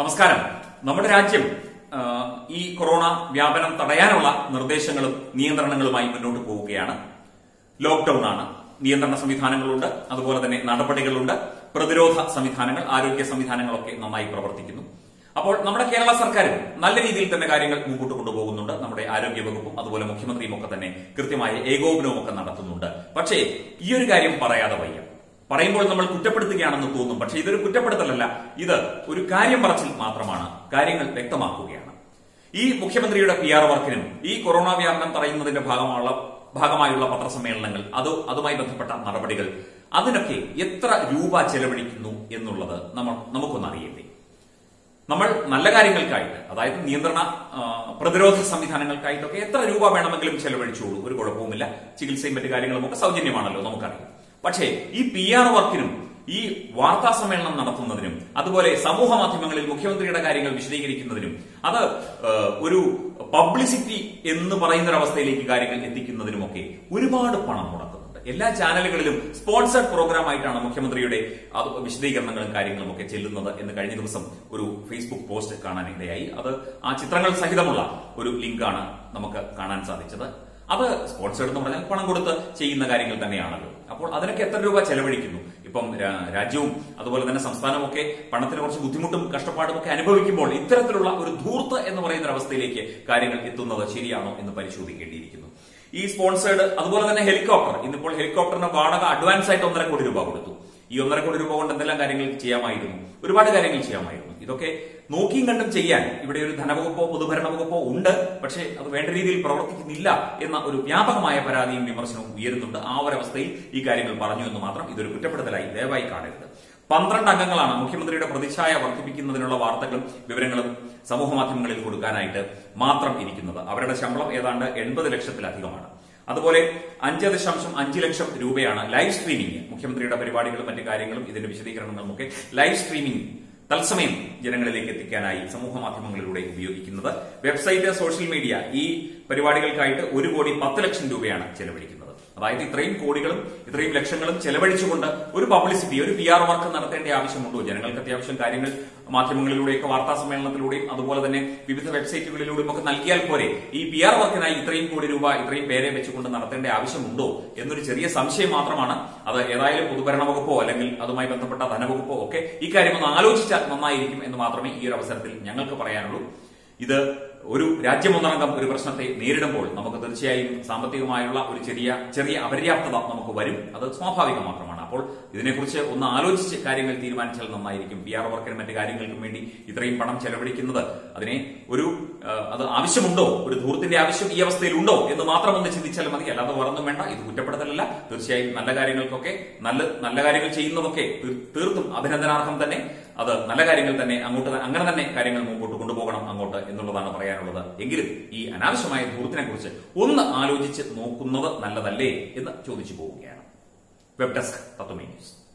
നമസ്കാരം നമ്മുടെ രാജ്യം ആ, ഈ കൊറോണ വ്യാപനം തടയാനുള്ള നിർദ്ദേശങ്ങളും നിയന്ത്രണങ്ങളുമായി മുന്നോട്ട് പോവുകയാണ് ലോക്ഡൌൺ ആണ് നിയന്ത്രണ സംവിധാനങ്ങളുണ്ട് അതുപോലെ തന്നെ നടപടികളുണ്ട് പ്രതിരോധ സംവിധാനങ്ങൾ ആരോഗ്യ സംവിധാനങ്ങളൊക്കെ നന്നായി പ്രവർത്തിക്കുന്നു അപ്പോൾ നമ്മുടെ കേരള സർക്കാരും നല്ല രീതിയിൽ തന്നെ കാര്യങ്ങൾ മുമ്പോട്ട് കൊണ്ടുപോകുന്നുണ്ട് നമ്മുടെ ആരോഗ്യ വകുപ്പും അതുപോലെ മുഖ്യമന്ത്രിയും ഒക്കെ തന്നെ കൃത്യമായ ഏകോപനവും ഒക്കെ നടത്തുന്നുണ്ട് പക്ഷേ ഈ ഒരു കാര്യം പറയാതെ വയ്യ പറയുമ്പോൾ നമ്മൾ കുറ്റപ്പെടുത്തുകയാണെന്ന് തോന്നും പക്ഷേ ഇതൊരു കുറ്റപ്പെടുത്തലല്ല ഇത് ഒരു കാര്യം പറച്ചിൽ മാത്രമാണ് കാര്യങ്ങൾ വ്യക്തമാക്കുകയാണ് ഈ മുഖ്യമന്ത്രിയുടെ പി ആർ വർക്കിനും ഈ കൊറോണ വ്യാപനം തടയുന്നതിന്റെ ഭാഗമുള്ള ഭാഗമായുള്ള പത്രസമ്മേളനങ്ങൾ അത് അതുമായി ബന്ധപ്പെട്ട നടപടികൾ അതിനൊക്കെ എത്ര രൂപ ചെലവഴിക്കുന്നു എന്നുള്ളത് നമ്മൾ നമുക്കൊന്ന് അറിയേണ്ടേ നമ്മൾ നല്ല കാര്യങ്ങൾക്കായിട്ട് അതായത് നിയന്ത്രണ ആ, പ്രതിരോധ സംവിധാനങ്ങൾക്കായിട്ടൊക്കെ എത്ര രൂപ വേണമെങ്കിലും ചെലവഴിച്ചോളൂ ഒരു കുഴപ്പവുമില്ല ചികിത്സയും മറ്റു കാര്യങ്ങളും ഒക്കെ സൗജന്യമാണല്ലോ നമുക്കറിയാം പക്ഷേ ഈ പി ആർ വർക്കിനും ഈ വാർത്താ സമ്മേളനം നടത്തുന്നതിനും അതുപോലെ സമൂഹ മാധ്യമങ്ങളിൽ മുഖ്യമന്ത്രിയുടെ കാര്യങ്ങൾ വിശദീകരിക്കുന്നതിനും അത് ആ, ഒരു പബ്ലിസിറ്റി എന്ന് പറയുന്ന ഒരു അവസ്ഥയിലേക്ക് കാര്യങ്ങൾ എത്തിക്കുന്നതിനുമൊക്കെ ഒരുപാട് പണം മുടക്കുന്നുണ്ട് എല്ലാ ചാനലുകളിലും സ്പോൺസർഡ് പ്രോഗ്രാം ആയിട്ടാണ് മുഖ്യമന്ത്രിയുടെ അത് വിശദീകരണങ്ങളും കാര്യങ്ങളും ഒക്കെ ചെല്ലുന്നത് എന്ന് കഴിഞ്ഞ ദിവസം ഒരു ഫേസ്ബുക്ക് പോസ്റ്റ് കാണാനിടയായി അത് ആ ചിത്രങ്ങൾ സഹിതമുള്ള ഒരു ലിങ്കാണ് നമുക്ക് കാണാൻ സാധിച്ചത് അത് സ്പോൺസേഡ് എന്ന് പറഞ്ഞാൽ പണം കൊടുത്ത് ചെയ്യുന്ന കാര്യങ്ങൾ തന്നെയാണല്ലോ അപ്പോൾ അതിനൊക്കെ എത്ര രൂപ ചെലവഴിക്കുന്നു ഇപ്പം രാ- രാജ്യവും അതുപോലെ തന്നെ സംസ്ഥാനവും ഒക്കെ പണത്തിന് കുറച്ച് ബുദ്ധിമുട്ടും കഷ്ടപ്പാടും ഒക്കെ അനുഭവിക്കുമ്പോൾ ഇത്തരത്തിലുള്ള ഒരു ധൂർത്ത് എന്ന് പറയുന്ന ഒരു അവസ്ഥയിലേക്ക് കാര്യങ്ങൾ എത്തുന്നത് ശരിയാണോ എന്ന് പരിശോധിക്കേണ്ടിയിരിക്കുന്നു ഈ സ്പോൺസേഡ് അതുപോലെ തന്നെ ഹെലികോപ്റ്റർ ഇന്നിപ്പോൾ ഹെലികോപ്റ്ററിന് വാടക അഡ്വാൻസ് ആയിട്ട് ഒന്നര കോടി രൂപ കൊടുത്തു ഈ ഒന്നര കോടി രൂപ കൊണ്ട് എന്തെല്ലാം കാര്യങ്ങൾ ചെയ്യാമായിരുന്നു ഒരുപാട് കാര്യങ്ങൾ ചെയ്യാമായിരുന്നു ഇതൊക്കെ നോക്കിയും കണ്ടും ചെയ്യാൻ ഇവിടെ ഒരു ധനവകുപ്പോ പൊതുഭരണ വകുപ്പോ ഉണ്ട് പക്ഷേ അത് വേണ്ട രീതിയിൽ പ്രവർത്തിക്കുന്നില്ല എന്ന ഒരു വ്യാപകമായ പരാതിയും വിമർശനവും ഉയരുന്നുണ്ട് ആ ഒരു അവസ്ഥയിൽ ഈ കാര്യങ്ങൾ പറഞ്ഞു എന്ന് മാത്രം ഇതൊരു കുറ്റപ്പെടുത്തലായി ദയവായി കാണരുത് പന്ത്രണ്ട് അംഗങ്ങളാണ് മുഖ്യമന്ത്രിയുടെ പ്രതിച്ഛായ വർദ്ധിപ്പിക്കുന്നതിനുള്ള വാർത്തകളും വിവരങ്ങളും സമൂഹ മാധ്യമങ്ങളിൽ കൊടുക്കാനായിട്ട് മാത്രം ഇരിക്കുന്നത് അവരുടെ ശമ്പളം ഏതാണ്ട് എൺപത് ലക്ഷത്തിലധികമാണ് അതുപോലെ അഞ്ച് ദശാംശം അഞ്ച് ലക്ഷം രൂപയാണ് ലൈവ് സ്ട്രീമിംഗ് മുഖ്യമന്ത്രിയുടെ പരിപാടികളും മറ്റു കാര്യങ്ങളും ഇതിന്റെ വിശദീകരണങ്ങളും ഒക്കെ ലൈവ് സ്ട്രീമിംഗ് തത്സമയം ജനങ്ങളിലേക്ക് എത്തിക്കാനായി സമൂഹ മാധ്യമങ്ങളിലൂടെ ഉപയോഗിക്കുന്നത് വെബ്സൈറ്റ് സോഷ്യൽ മീഡിയ ഈ പരിപാടികൾക്കായിട്ട് ഒരു കോടി പത്ത് ലക്ഷം രൂപയാണ് ചെലവഴിക്കുന്നത് അതായത് ഇത്രയും കോടികളും ഇത്രയും ലക്ഷങ്ങളും ചെലവഴിച്ചുകൊണ്ട് ഒരു പബ്ലിസിറ്റി ഒരു പി ആർ വർക്ക് നടത്തേണ്ട ആവശ്യമുണ്ടോ ജനങ്ങൾക്ക് അത്യാവശ്യം കാര്യങ്ങൾ മാധ്യമങ്ങളിലൂടെയൊക്കെ വാർത്താ സമ്മേളനത്തിലൂടെയും അതുപോലെ തന്നെ വിവിധ വെബ്സൈറ്റുകളിലൂടെയും ഒക്കെ നൽകിയാൽ പോരെ ഈ പി ആർ വർക്കിനായി ഇത്രയും കോടി രൂപ ഇത്രയും പേരെ വെച്ചുകൊണ്ട് നടത്തേണ്ട ആവശ്യമുണ്ടോ എന്നൊരു ചെറിയ സംശയം മാത്രമാണ് അത് ഏതായാലും പൊതുഭരണ വകുപ്പോ അല്ലെങ്കിൽ അതുമായി ബന്ധപ്പെട്ട ധനവകുപ്പോ ഒക്കെ ഇക്കാര്യം ഒന്ന് ആലോചിച്ചാൽ നന്നായിരിക്കും എന്ന് മാത്രമേ ഈ ഒരു അവസരത്തിൽ ഞങ്ങൾക്ക് പറയാനുള്ളൂ ഇത് ഒരു രാജ്യമൊന്നടങ്കം ഒരു പ്രശ്നത്തെ നേരിടുമ്പോൾ നമുക്ക് തീർച്ചയായും സാമ്പത്തികമായുള്ള ഒരു ചെറിയ ചെറിയ അപര്യാപ്തത നമുക്ക് വരും അത് സ്വാഭാവികം മാത്രമാണ് അപ്പോൾ ഇതിനെക്കുറിച്ച് ഒന്ന് ആലോചിച്ച് കാര്യങ്ങൾ തീരുമാനിച്ചാൽ നന്നായിരിക്കും പി ആർ വർക്കിനും മറ്റു കാര്യങ്ങൾക്കും വേണ്ടി ഇത്രയും പണം ചെലവഴിക്കുന്നത് അതിനെ ഒരു ആ, അത് ആവശ്യമുണ്ടോ ഒരു ധൂർത്തിന്റെ ആവശ്യം ഈ അവസ്ഥയിൽ ഉണ്ടോ എന്ന് മാത്രം ഒന്ന് ചിന്തിച്ചാൽ മതി അല്ലാതെ വേറൊന്നും വേണ്ട ഇത് കുറ്റപ്പെടുത്തലല്ല തീർച്ചയായും നല്ല കാര്യങ്ങൾക്കൊക്കെ നല്ല നല്ല കാര്യങ്ങൾ ചെയ്യുന്നതൊക്കെ തീർ- തീർത്തും അഭിനന്ദനാർഹം തന്നെ അത് നല്ല കാര്യങ്ങൾ തന്നെ അങ്ങോട്ട് ത- അങ്ങനെ തന്നെ കാര്യങ്ങൾ മുമ്പോട്ട് കൊണ്ടുപോകണം അങ്ങോട്ട് എന്നുള്ളതാണ് പറയാനുള്ളത് എങ്കിലും ഈ അനാവശ്യമായ ധൂർത്തിനെ കുറിച്ച് ഒന്ന് ആലോചിച്ച് നോക്കുന്നത് നല്ലതല്ലേ എന്ന് ചോദിച്ചു പോവുകയാണ് വെബ് ഡെസ്ക് തത്വമേ ന്യൂസ്